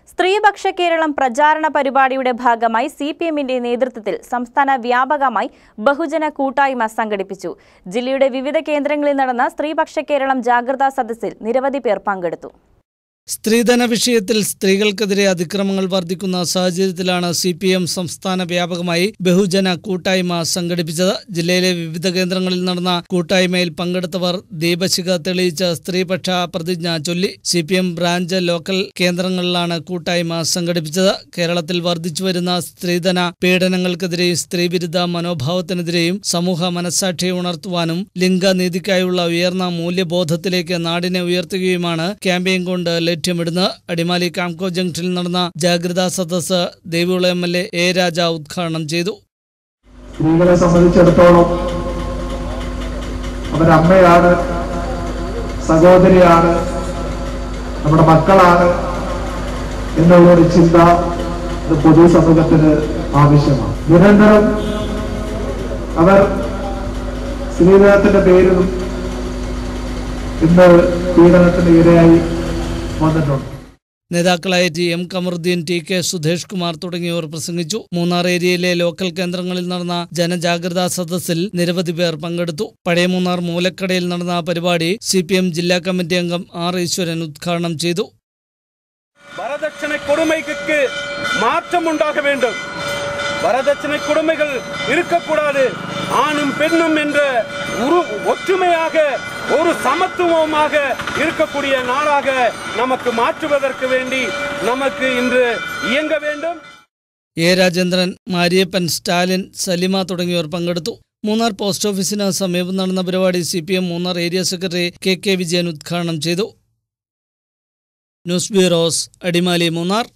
സ്ത്രീപക്ഷ കേരളം പ്രചാരണ പരിപാടിയുടെ ഭാഗമായി സി പി എമ്മിന്റെ നേതൃത്വത്തിൽ സംസ്ഥാന വ്യാപകമായി ബഹുജന കൂട്ടായ്മ സംഘടിപ്പിച്ചു ജില്ലയുടെ വിവിധ കേന്ദ്രങ്ങളിൽ നടന്ന സ്ത്രീപക്ഷ കേരളം ജാഗ്രതാ സദസ്സിൽ നിരവധി പേർ പങ്കെടുത്തു സ്ത്രീധന വിഷയത്തിൽ സ്ത്രീകൾക്കെതിരെ അതിക്രമങ്ങൾ വർദ്ധിക്കുന്ന സാഹചര്യത്തിലാണ് സി പി എം സംസ്ഥാന വ്യാപകമായി ബഹുജന കൂട്ടായ്മ സംഘടിപ്പിച്ചത് ജില്ലയിലെ വിവിധ കേന്ദ്രങ്ങളിൽ നടന്ന കൂട്ടായ്മയിൽ പങ്കെടുത്തവർ ദീപശിഖ തെളിയിച്ച സ്ത്രീപക്ഷ പ്രതിജ്ഞ ചൊല്ലി C P M branch local കേന്ദ്രങ്ങളിലാണ് കൂട്ടായ്മ സംഘടിപ്പിച്ചത് കേരളത്തിൽ വർദ്ധിച്ചുവരുന്ന സ്ത്രീധന പീഡനങ്ങൾക്കെതിരെയും സ്ത്രീവിരുദ്ധ മനോഭാവത്തിനെതിരെയും സമൂഹ മനസ്സാക്ഷിയെ ഉണർത്തുവാനും ലിംഗനീതിക്കായുള്ള ഉയർന്ന മൂല്യബോധത്തിലേക്ക് നാടിനെ ഉയർത്തുകയുമാണ് ക്യാമ്പയിൻ കൊണ്ട് ലക്ഷ്യമിടുന്നത് അടിമാലി കാംകോ ജംഗ്ഷനിൽ നടന്ന ജാഗ്രതാ സദസ്സ് Devikulam M L A A Raja ഉദ്ഘാടനം ചെയ്തു സ്ത്രീകളെ സംബന്ധിച്ചിടത്തോളം അവരമ്മയാണ് സഹോദരിയാണ് നമ്മുടെ മക്കളാണ് എന്നുള്ളൊരു ചിന്ത ഇത് പൊതുസമൂഹത്തിന് ആവശ്യമാണ് നിരന്തരം അവർ സ്ത്രീധനത്തിന്റെ പേരിൽ ഇന്ന് പീഡനത്തിന് ഇരയായി വന്നിട്ടുണ്ട് നേതാക്കളായ T M Kamaruddin T K Sudhesh Kumar തുടങ്ങിയവർ പ്രസംഗിച്ചു മൂന്നാർ ഏരിയയിലെ ലോക്കൽ കേന്ദ്രങ്ങളിൽ നടന്ന ജനജാഗ്രതാ സദസ്സിൽ നിരവധി പേർ പങ്കെടുത്തു പഴയ മൂന്നാർ മൂലക്കടയിൽ നടന്ന പരിപാടി സി ജില്ലാ കമ്മിറ്റി അംഗം ആർ ഈശ്വരൻ ഉദ്ഘാടനം ചെയ്തു வரதட்சணை கொடுமைக்கு மாற்றம் உண்டாக வேண்டும் வரதட்சணை கொடுமைகள் இருக்கக்கூடாது ஆணும் பெண்ணும் என்ற உரு ஒற்றுமையாக ஒரு சமத்துவமாக இருக்கக்கூடிய நாளாக நமக்கு மாற்றுவதற்கு வேண்டி நமக்கு இன்று இயங்க வேண்டும் എ രാജേന്ദ്രൻ മാരിയപ്പൻ സ്റ്റാലിൻ സലിമ തുടങ്ങിയവർ പങ്കെടുത്തു മൂന്നാർ പോസ്റ്റ് ഓഫീസിന് സമീപം നടന്ന പരിപാടി C P M Munnar area secretary K K Vijayan ഉദ്ഘാടനം ചെയ്തു ന്യൂസ് ബ്യൂറോസ് അടിമാലി മൂന്നാർ